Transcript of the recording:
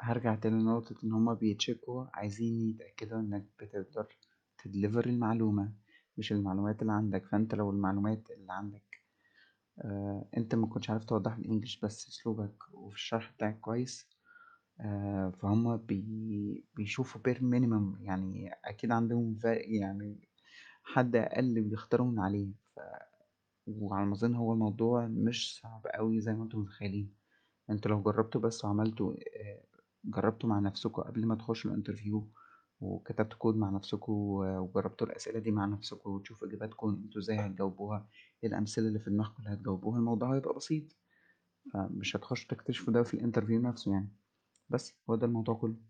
هارجع تاني لنقطة إن هما بيتشيكوا عايزين يتأكدوا إنك بتقدر تدليڤر المعلومة مش المعلومات اللي عندك فأنت لو المعلومات اللي عندك أنت مكنتش عارف توضحها بالإنجلش بس أسلوبك وفي الشرح بتاعك كويس فا هما بي بيشوفوا bare minimum يعني أكيد عندهم ف يعني حد أقل بيختاروا من عليه فا وعلى ما أظن هو الموضوع مش صعب أوي زي ما انتم متخيلين انتوا لو جربتوا بس وعملتوا جربتوا مع نفسكوا قبل ما تخشوا الانترڤيو وكتبتوا كود مع نفسكوا وجربتوا الأسئلة دي مع نفسكوا وتشوفوا إجاباتكوا انتوا ازاي هتجاوبوها ايه الأمثلة اللي في دماغكوا اللي هتجاوبوها الموضوع هيبقى بسيط فا مش هتخشوا تكتشفوا ده في الانترڤيو نفسه يعني بس هو ده الموضوع كله.